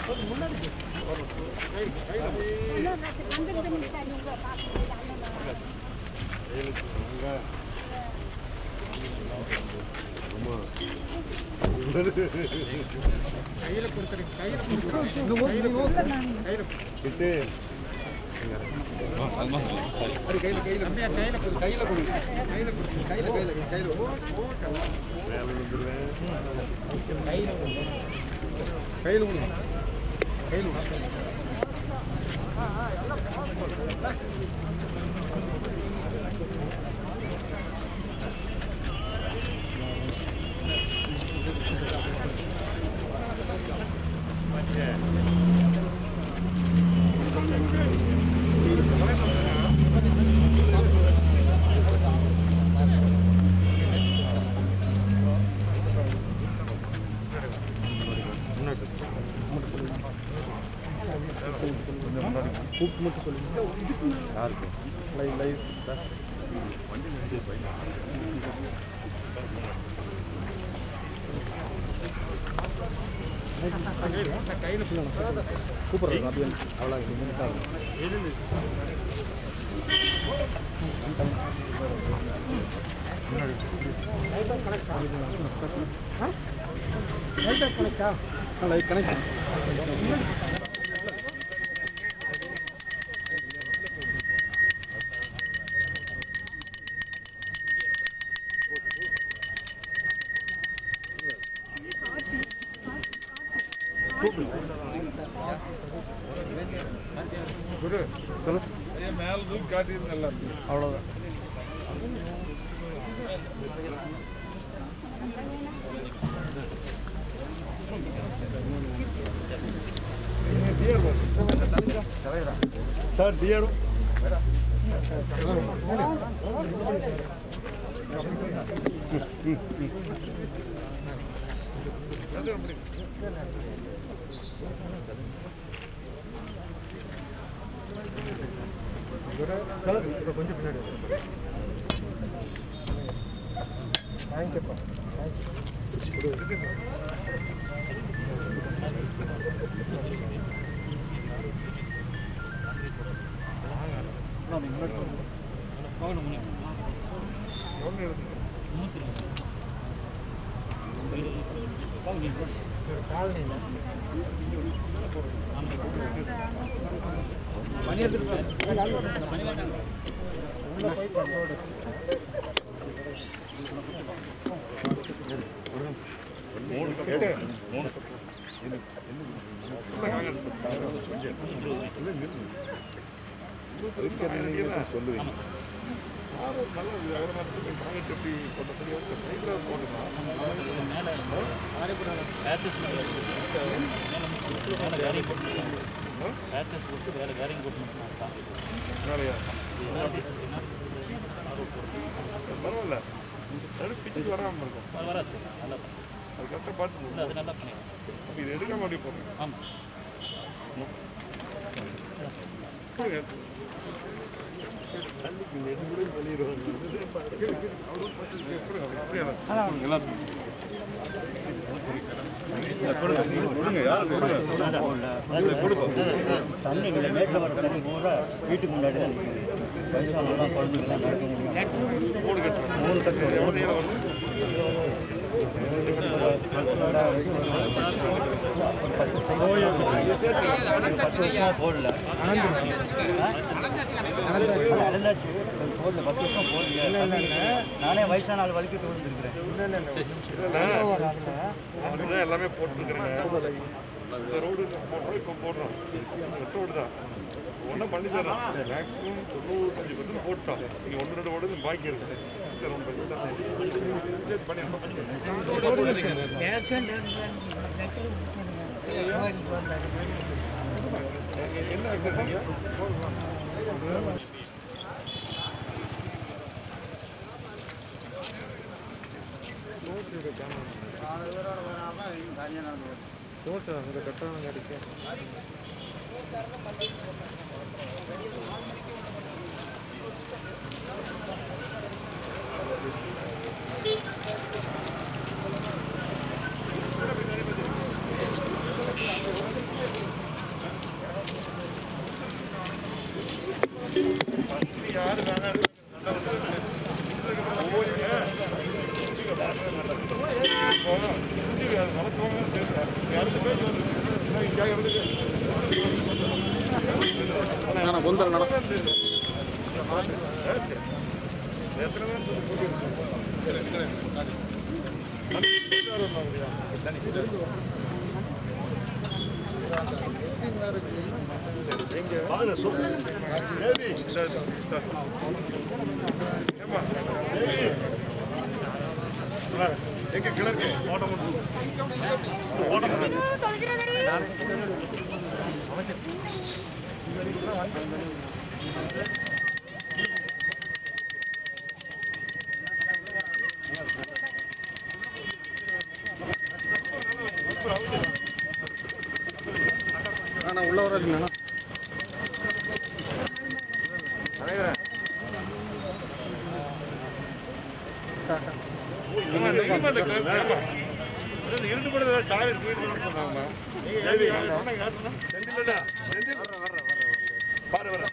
விட்டு மேல விழுந்துருவேன் மேல தூக்கி காட்டியிருந்தேன் எல்லாத்தையும் அவ்வளோதான் சார் டிஆர் கொஞ்சம் பின்னாடி தேங்க்யூப்பா சொல்லுவீங்க நல்ல விவரமாக காலேஜ் எப்படி போட்டபடி சைடில் போட்டுக்கலாம் வேலையா பரவாயில்ல அது பிச்சுக்கு வராமல் இருக்கும் அது கரெக்டாக பார்த்து அப்போ இது எடுக்காம அப்படியே போடுறேன் தண்ணிகளை மேட்டில் வர தண்ணி பூரா வீட்டுக்கு முன்னாடி தான் நிற்குது வயசானவங்களாம் குழந்தைங்களாம் நடக்க முடியும் மூணு கட்டுறேன் மூணு கட்டுறேன் எவ்வளோ நேரம் வரும் பத்து வருஷம் போடல நடந்தாச்சு போடல பத்து வருஷம் போடல நானே வயசான ஆள் வலிக்கிட்டு விழுந்துருக்கிறேன் அவனுக்கு எல்லாமே போட்டுருக்குறேங்க இந்த ரோடு போடுறோம் இப்போ போடுறோம் ரோடு தான் ஒன்றும் பண்ணி தர்றோம் மேக்ஸிமம் தொண்ணூத்தஞ்சு பர்சன்ட் போட்டோம் நீங்கள் ஒன்று ரெண்டு ஓடுது பாக்கி இருக்கு சரி, ஒண்ணும் பிரச்சனை இல்லை. சரி, பண்ணிடுறோம். என்ன accident? தோட்டம் அங்கே கட்டணம் கிடைக்கும் ஆ அடுத்த பேர் வந்து இங்க கேட்கறதுக்கு நான் கொந்தல் நட எத்தனை பேர் சொல்லி கூட்டிட்டு எங்க கிளர்க்கு நான் உள்ள வராதுண்ணா இருந்து கூட சாலை போயிட்டு சொன்னாங்க செந்திலடா செந்தில் பாரு வர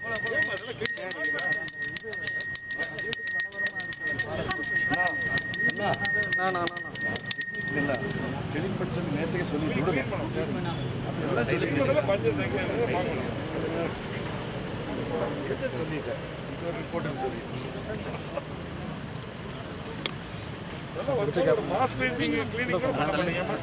நான் நான் இல்ல கிளீன் பண்ணி சொல்லி நேத்துக்கு சொல்லி விடுங்க அதெல்லாம் சொல்லி பட்ஜெட் பார்க்கணும் எதை சொல்லிட்டேன் இது ஒரு ரிப்போர்ட் சொல்லி ஒரு மாஸ்டர் நீங்க கிளினிக் பண்ண மாட்டீங்க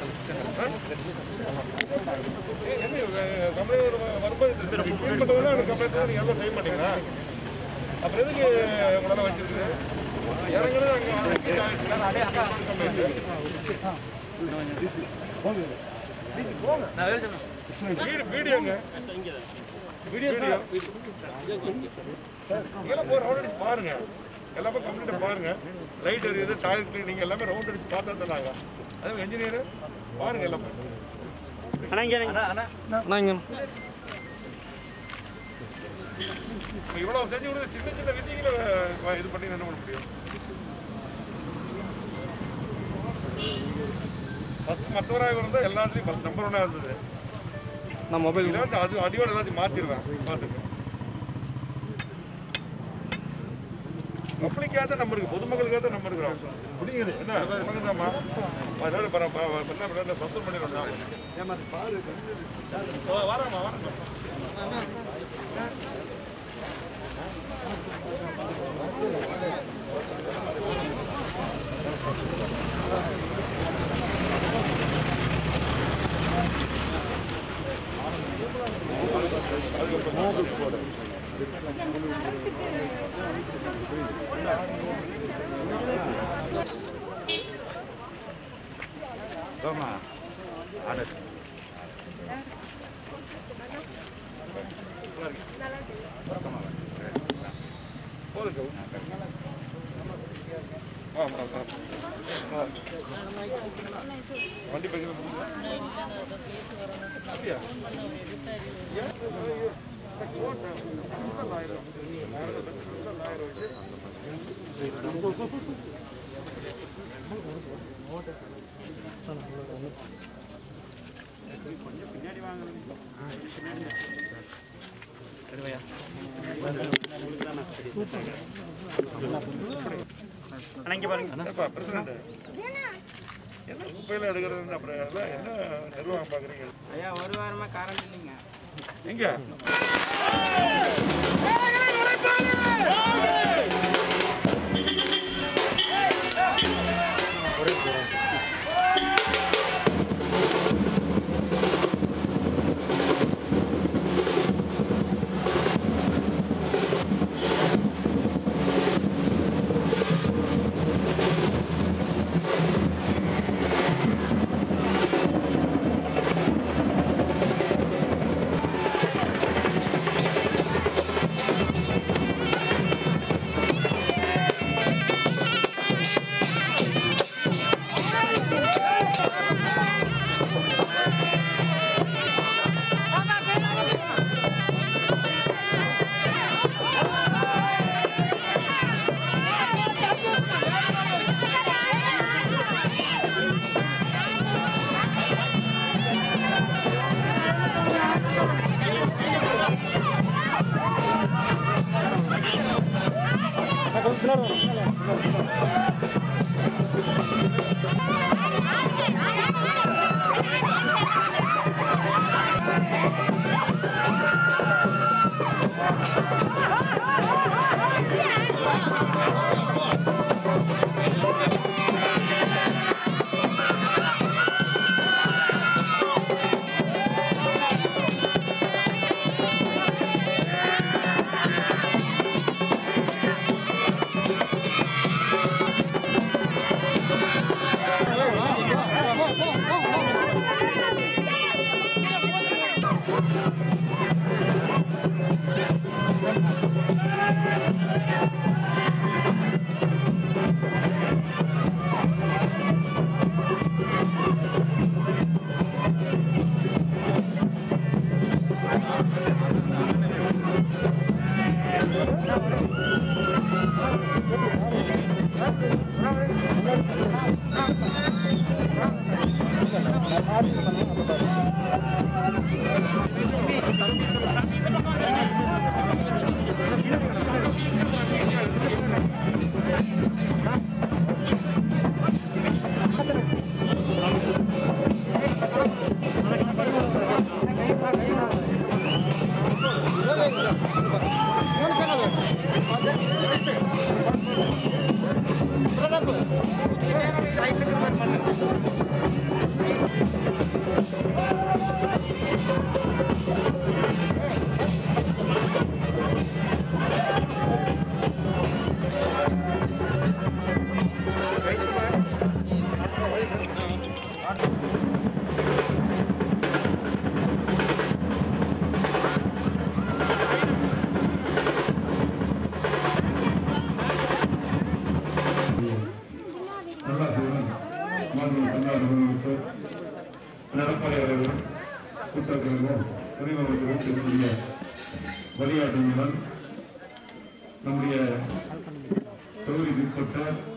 கம்பெனி ஒரு வரும்போது க்ளீன் பண்ணுறதுனா எனக்கு கம்பெனி நீங்கள் எவ்வளோ டைம் பண்ணீங்களா அப்புறம் எதுக்கு உங்களால் வச்சிருக்கு இறங்குறது அங்கே வீடு வீடியோங்க வீடியோ இதெல்லாம் போய் ரவுண்ட் அடிச்சு பாருங்க எல்லாமே கம்ப்ளீட்டாக பாருங்க லைட் எரியுது டாய்லெட் கிளீனிங் எல்லாமே ரவுண்ட் அடிச்சு பார்த்தா தந்தாங்க அது இன்ஜினியர் பாருங்க எல்லாமே நான் இங்கே இவ்வளவு செஞ்சு கொடுத்து சின்ன சின்ன விஷயங்களை இது பண்ணி என்ன பண்ண முடியும் ஃபஸ்ட் மற்றவராக இருந்தால் எல்லாத்துலேயும் ஃபஸ்ட் நம்பர் ஒன்னாக இருந்தது நான் மொபைல் இல்லாட்டி அது அடியோட எல்லாத்தையும் மாற்றிடுவேன் பார்த்துக்க பப்ளிக்காக நம்ம இருக்கு பொதுமக்களுக்காக நம்ம இருக்கிறோம் முடியுது என்ன பண்ணுங்கம்மா அதனால பர என்ன பண்ண பஸ்ஸும் பண்ணிடுறோம் ஏமாத்தி பாரு வரேம்மா வரேம்மா ஆமா ஆனது போதுங்க ஆமாம் ஆமாம் வண்டி பைக்கில் அப்படியா ஏன்? ஏப்பா, president, என்ன குப்பையில எடுக்கிறது அப்புறம் எல்லாம் என்ன நிர்வாகம் பாக்குறீங்க ஐயா ஒரு வாரமா கரண்ட் இல்லைங்க எங்க நல்லாசிரியர் மாநில தமிழ்நாடு முதலமைச்சர் எடப்பாடி அவர்கள் கூட்டத்திற்கும் துணைவர்களுக்கு வைத்திருக்கக்கூடிய வழிகாட்டுகளுடன் நம்முடைய தொகுதிக்கு உட்பட்ட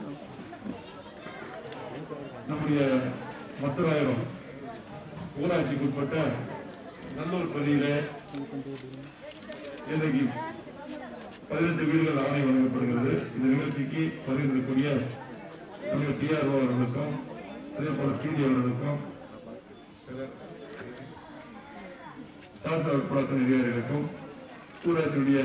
நம்முடைய மத்துராயிரம் ஊராட்சிக்கு உட்பட்ட நல்லூர் பகுதியிலே இன்றைக்கு பதினெட்டு வீடுகள் ஆணை வழங்கப்படுகிறது இந்த நிகழ்ச்சிக்கு வருகின்றக்கூடிய நம்முடைய டிஆர்ஓ அவர்களுக்கும் அதே போல பிடி அவர்களுக்கும் சாஸ்திர புலத்தின் அதிகாரிகளுக்கும் ஊராட்சியுடைய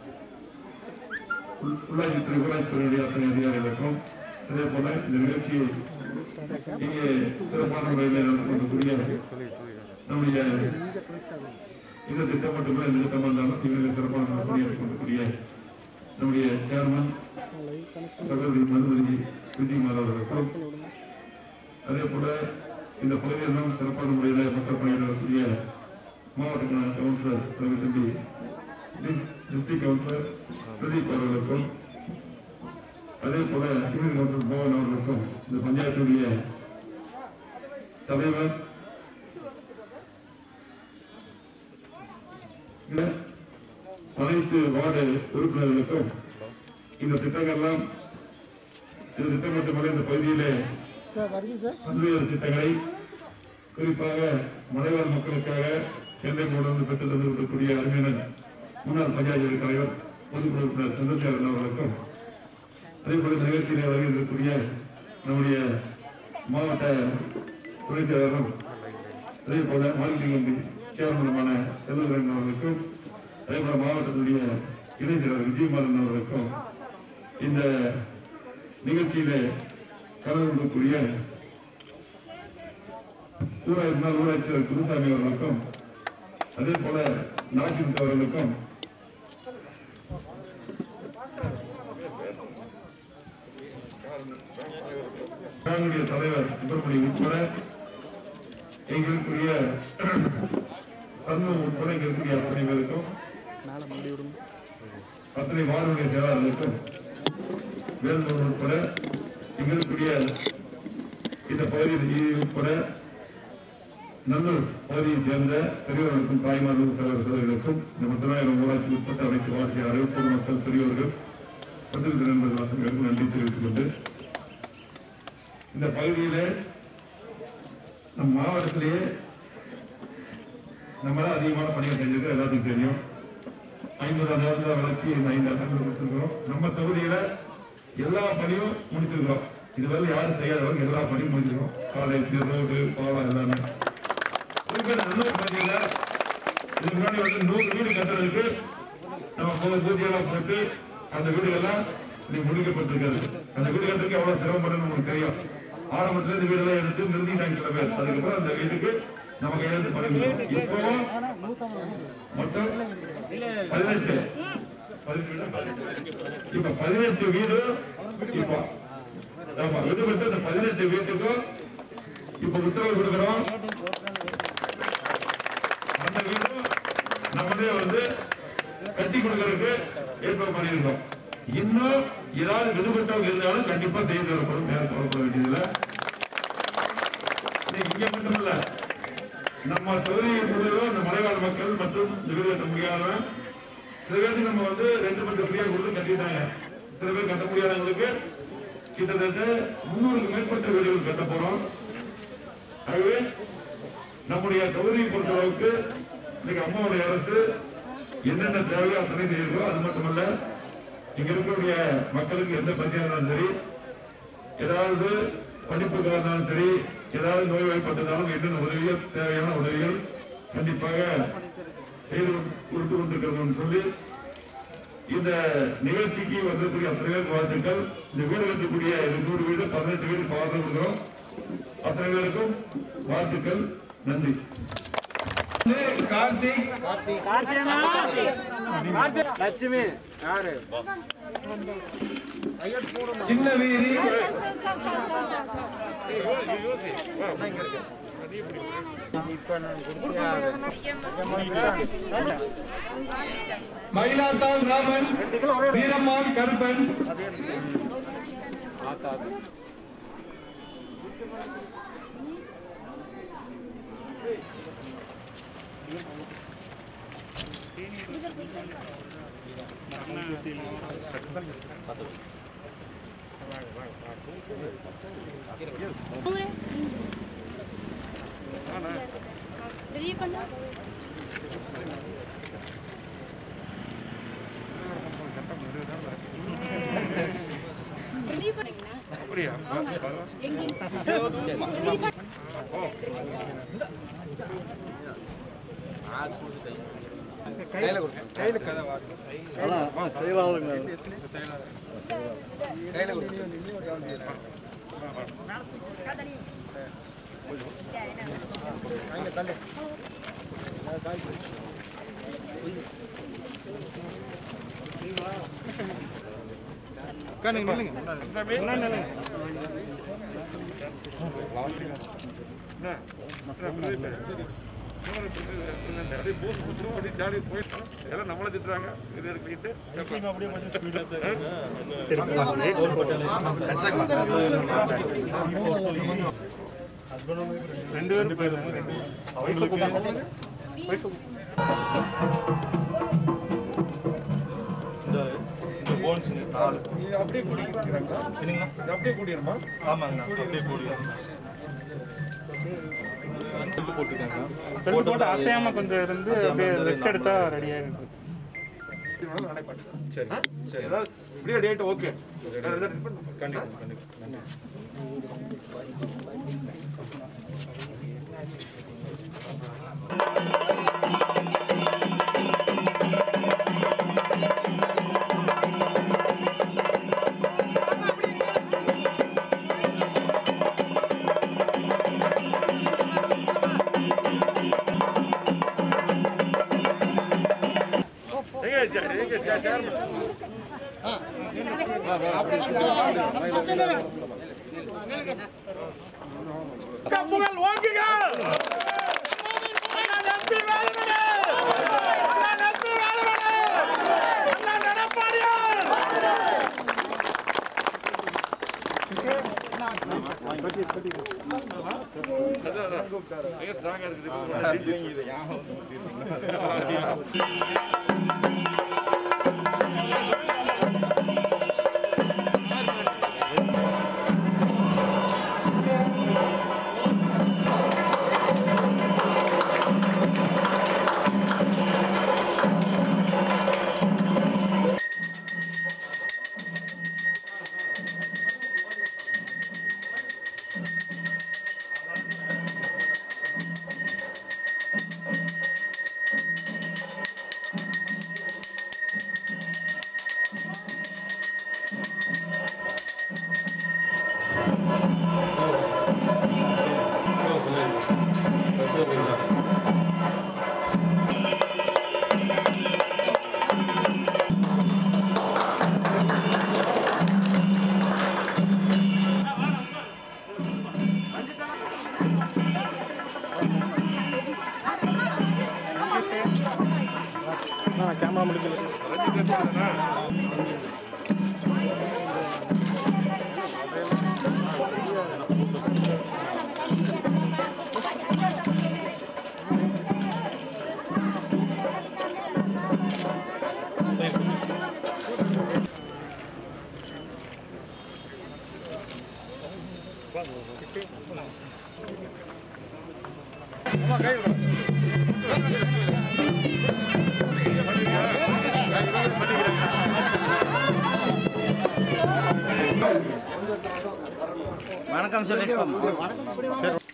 உள்- உள்ளாட்சித்துறை ஊராட்சித்துறையுடைய அத்தனை அதிகாரிகளுக்கும் அதே போல இந்த நிகழ்ச்சியை இங்கே சிறப்பான முறையில் நடந்து கொண்டிருக்கூடிய நம்முடைய இந்த திட்டம் மட்டுமே இந்த திட்டம் இருந்தாலும் இவர்கள் சிறப்பான பணியாற்றிக் கொண்டிருக்கூடிய நம்முடைய சேர்மன் சகோதரி மதுமதி விஜயகுமார் அவர்களுக்கும் அதே போல இந்த பகுதியெல்லாம் சிறப்பான முறையில் மக்கள் பணியாற்றக்கூடிய மாவட்ட councillor Ravichandi district councillor Pradeep அவர்களுக்கும் அதே போல யூனியன் கவுன்சிலர் மோகன் அவர்களுக்கும் இந்த பஞ்சாயத்துடைய தலைவர் இந்த அனைத்து வார்டு உறுப்பினர்களுக்கும் இந்த திட்டங்கள்லாம் இந்த திட்டம் மட்டுமல்ல இந்த பகுதியிலே பல்வேறு திட்டங்களை குறிப்பாக மலைவாழ் மக்களுக்காக சென்னை மூலம் பெற்று தந்து கொண்டிருக்கூடிய அருமையினர் முன்னாள் பஞ்சாயத்து தலைவர் பொதுக்குழு உறுப்பினர் சந்திரசேகரன் அவர்களுக்கும் அதே போல இந்த நிகழ்ச்சியிலே வருகின்றக்கூடிய நம்முடைய மாவட்ட துணைத் செயலரும் அதே போல மார்க்கெட்டிங் கம்பி சேர்மனுமான செல்வகரன் அவர்களுக்கும் அதே போல மாவட்டத்துடைய இணைச் செயலர் விஜயமாறன் அவர்களுக்கும் இந்த நிகழ்ச்சியிலே கலந்து கொள்ளக்கூடிய ஊராட்சி முன்னாள் ஊராட்சியர் குருசாமி அவர்களுக்கும் அதே போல நாட்டின் அவர்களுக்கும் பேரனுடைய தலைவர் சுப்பிரமணியம் உட்பட இங்க இருக்கக்கூடிய சண்முகம் உட்பட இங்க இருக்கக்கூடிய அத்தனை பேருக்கும் அத்தனை வார்டுடைய செயலாளர்களுக்கும் வேல்முருகன் உட்பட இங்க இருக்கக்கூடிய இந்த பகுதியில் உட்பட நல்லூர் பகுதியைச் சேர்ந்த பெரியவர்களுக்கும் தாய்மார்களுக்கும் சகோதர சகோதரிகளுக்கும் இந்த முத்தராயிரம் ஊராட்சி உட்பட்ட அனைத்து வாசியாளர்கள் பொதுமக்கள் பெரியவர்கள் பத்திரிகை நண்பர்கள் அத்தனைக்கும் நன்றி தெரிவித்துக் கொண்டு இந்த பகுதியிலே நம் மாவட்டத்திலேயே நம்ம தான் அதிகமான பணிகள் செஞ்சது எல்லாத்துக்கும் தெரியும் ஐம்பதாம் நேரத்தில் வளர்ச்சி இந்த ஐந்து ஆண்டுகள் கொடுத்துருக்கிறோம் நம்ம தொகுதியில எல்லா பணியும் முடிச்சிருக்கிறோம் இதுவரை யாரும் செய்யாதவங்க எல்லா பணியும் முடிச்சிருக்கோம் காலேஜ் ரோடு பாலம் எல்லாமே குறிப்பிட்ட நல்லூர் பகுதியில இதுக்கு முன்னாடி வந்து நூறு வீடு கட்டுறதுக்கு நம்ம போய் பூஜையெல்லாம் போட்டு அந்த வீடுகள்லாம் இன்னைக்கு முடிக்கப்பட்டிருக்காது அந்த வீடு கட்டுறதுக்கு எவ்வளவு சிரமப்படும் உங்களுக்கு தெரியும் ஆரம்பத்துல இந்த வீடெல்லாம் எடுத்து நிறுத்திட்டாங்க சில பேர் அதுக்கப்புறம் அந்த வீட்டுக்கு நம்ம கையெழுத்து பண்ணிருக்கோம் இப்பவும் மொத்தம் பதினெட்டு இப்ப பதினெட்டு வீடு இப்ப ஆமா விடுபட்டு இந்த பதினெட்டு வீட்டுக்கும் இப்ப உத்தரவு கொடுக்கிறோம் அந்த வீடும் நம்மளே வந்து கட்டி கொடுக்கறதுக்கு ஏற்பாடு பண்ணியிருக்கோம் இன்னும் ஏதாவது விடுபட்டவங்க இருந்தாலும் கண்டிப்பா செய்து வரப்படும் நேரம் சொல்லப்பட வேண்டியதில்லை இன்னைக்கு இங்க மட்டும் இல்ல நம்ம தொகுதியை பொறுத்தவரை இந்த மலைவாழ் மக்கள் மற்றும் நிகழ்வு முடியாதவன் சில பேருக்கு நம்ம வந்து ரெண்டு பத்து ஃப்ரீயா கொடுத்து கட்டிட்டாங்க சில பேர் கட்ட முடியாதவங்களுக்கு கிட்டத்தட்ட முன்னூறுக்கு மேற்பட்ட வீடுகள் கட்ட போறோம் ஆகவே நம்முடைய தொகுதியை பொறுத்தளவுக்கு இன்னைக்கு அம்மாவுடைய அரசு என்னென்ன தேவையோ அத்தனை செய்யுதோ அது மட்டுமல்ல இங்க இருக்கக்கூடிய மக்களுக்கு எந்த பிரச்சனை இருந்தாலும் சரி ஏதாவது படிப்புக்காக இருந்தாலும் சரி ஏதாவது நோய் வாய்ப்பட்டிருந்தாலும் என்னென்ன உதவிகள் தேவையான உதவிகள் கண்டிப்பாக செய்து கொடுத்து கொண்டிருக்கிறோம் சொல்லி இந்த நிகழ்ச்சிக்கு வந்திருக்கக்கூடிய அத்தனை பேருக்கு வாழ்த்துக்கள் இந்த வீடு கட்டக்கூடிய இந்த நூறு வீடு பதினெட்டு வீடு பாவத்தை கொடுக்கிறோம் அத்தனை பேருக்கும் வாழ்த்துக்கள் நன்றி கார்த்திக் லட்சுமி யாரு சின்ன வீதி மயிலாத்தாள் ராமன் வீரம்மான் கருப்பன் பெரிய பண்ணா பெரிய பண்ணீங்களா அப்படியா எங்க பெரிய பண்ண நீங்க நில்லுங்க என்ன? என்ன? புரியல. இன்னொரு புரியல. அப்படியே போஸ் குத்துரும், அப்படியே ஜாலியா போயிட்டோம். எல்லாம் நம்மள திட்டுறாங்க. இது இருக்குன்ட்டு. ரெண்டு பேரும் போயிருந்தாங்க. இது அப்படியே கூட்டிக்கிறாங்களா? இது அப்படியே கூட்டிடுமா? பெல்ட் போட்டு அசையாம கொஞ்சம் இருந்து அப்படியே ரெஸ்ட் எடுத்தா ரெடியா இருக்கு இதனால நடைபெறும். ஆ? ஏதாவது இப்படியே date okay. வேற ஏதாவது different பண்ணு. எங்க ஜா- எங்க ஜா- chairman? அதான், அதான். எங்க strong ஆ இருக்குது. ஆ கேமரா முடிக்கல ரஞ்சித் ஏற்பாடுதானே? வணக்கம் சொல்லிட்டு